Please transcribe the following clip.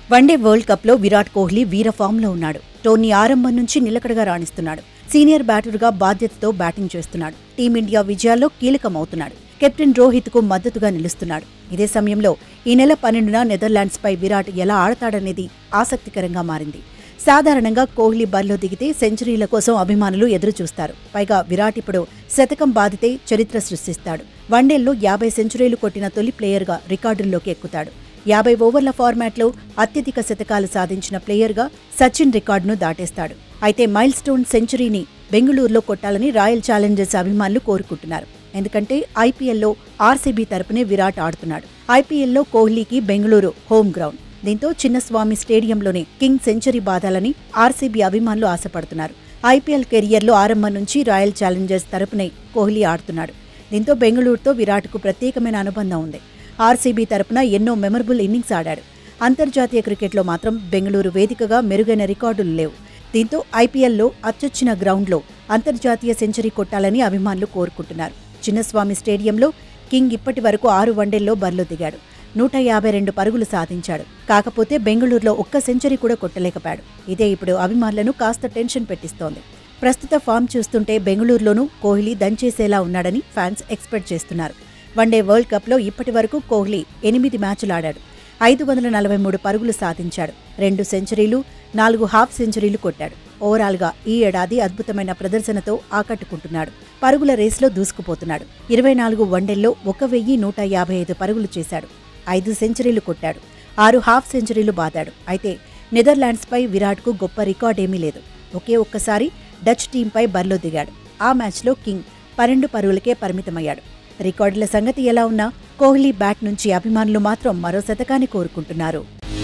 one day world కప్లో విరాట్ కోహ్లీ వీర ఫామ్లో ఉన్నాడు టోర్నీ ఆరంభం నుంచి నిలకడగా రాణిస్తున్నాడు సీనియర్ బ్యాటర్గా బాధ్యతతో బ్యాటింగ్ చేస్తున్నాడు టీమిండియా విజయాల్లో కీలకమవుతున్నాడు కెప్టెన్ రోహిత్కు మద్దతుగా నిలుస్తున్నాడు ఇదే సమయంలో ఈ నెల పన్నెండున నెదర్లాండ్స్పై విరాట్ ఎలా ఆడతాడనేది ఆసక్తికరంగా మారింది సాధారణంగా కోహ్లీ బరిలో దిగితే సెంచరీల కోసం అభిమానులు ఎదురు చూస్తారు పైగా విరాట్ ఇప్పుడు శతకం బాధితే చరిత్ర సృష్టిస్తాడు వన్డేల్లో యాభై సెంచరీలు కొట్టిన తొలి ప్లేయర్గా రికార్డుల్లోకి ఎక్కుతాడు యాభై ఓవర్ల ఫార్మాట్లో అత్యధిక శతకాలు సాధించిన ప్లేయర్గా సచిన్ రికార్డును దాటేస్తాడు అయితే మైల్ స్టోన్ సెంచరీని బెంగళూరులో కొట్టాలని రాయల్ ఛాలెంజర్స్ అభిమానులు కోరుకుంటున్నారు ఎందుకంటే ఐపీఎల్లో ఆర్సీబీ తరపునే విరాట్ ఆడుతున్నాడు ఐపీఎల్లో కోహ్లీకి బెంగళూరు హోమ్ గ్రౌండ్ దీంతో చిన్నస్వామి స్టేడియంలోనే కింగ్ సెంచరీ బాదాలని ఆర్సీబీ అభిమానులు ఆశపడుతున్నారు ఐపీఎల్ కెరియర్లో ఆరంభం నుంచి రాయల్ ఛాలెంజర్స్ తరపునే కోహ్లీ ఆడుతున్నాడు దీంతో బెంగళూరుతో విరాట్కు ప్రత్యేకమైన అనుబంధం ఉంది ఆర్సీబీ తరపున ఎన్నో మెమరబుల్ ఇన్నింగ్స్ ఆడాడు అంతర్జాతీయ క్రికెట్లో మాత్రం బెంగళూరు వేదికగా మెరుగైన రికార్డులు లేవు దీంతో ఐపీఎల్లో అచ్చొచ్చిన గ్రౌండ్లో అంతర్జాతీయ సెంచరీ కొట్టాలని అభిమానులు కోరుకుంటున్నారు చిన్నస్వామి స్టేడియంలో కింగ్ ఇప్పటి వరకు ఆరు వన్డేల్లో బరిలో దిగాడు నూట యాభై రెండు పరుగులు సాధించాడు కాకపోతే బెంగళూరులో ఒక్క సెంచరీ కూడా కొట్టలేకపోయాడు ఇదే ఇప్పుడు అభిమానులను కాస్త టెన్షన్ పెట్టిస్తోంది ప్రస్తుత ఫామ్ చూస్తుంటే బెంగళూరులోనూ కోహ్లీ దంచేసేలా ఉన్నాడని ఫ్యాన్స్ ఎక్స్పెక్ట్ చేస్తున్నారు వన్డే వరల్డ్ కప్లో ఇప్పటి వరకు కోహ్లీ ఎనిమిది మ్యాచ్లు ఆడాడు ఐదు వందల నలభై మూడు పరుగులు సాధించాడు రెండు సెంచరీలు నాలుగు హాఫ్ సెంచరీలు కొట్టాడు ఓవరాల్గా ఈ ఏడాది అద్భుతమైన ప్రదర్శనతో ఆకట్టుకుంటున్నాడు పరుగుల రేసులో దూసుకుపోతున్నాడు ఇరవై నాలుగు వన్డేల్లో ఒక వెయ్యి నూట యాభై ఐదు పరుగులు చేశాడు ఐదు సెంచరీలు కొట్టాడు ఆరు హాఫ్ సెంచరీలు బాదాడు అయితే నెదర్లాండ్స్పై విరాట్కు గొప్ప రికార్డేమీ లేదు ఒకే ఒక్కసారి డచ్ టీంపై బరిలో దిగాడు ఆ మ్యాచ్లో కింగ్ పన్నెండు పరుగులకే పరిమితమయ్యాడు రికార్డుల సంగతి ఎలా ఉన్నా కోహ్లీ బ్యాట్ నుంచి అభిమానులు మాత్రం మరో శతకాన్ని కోరుకుంటున్నారు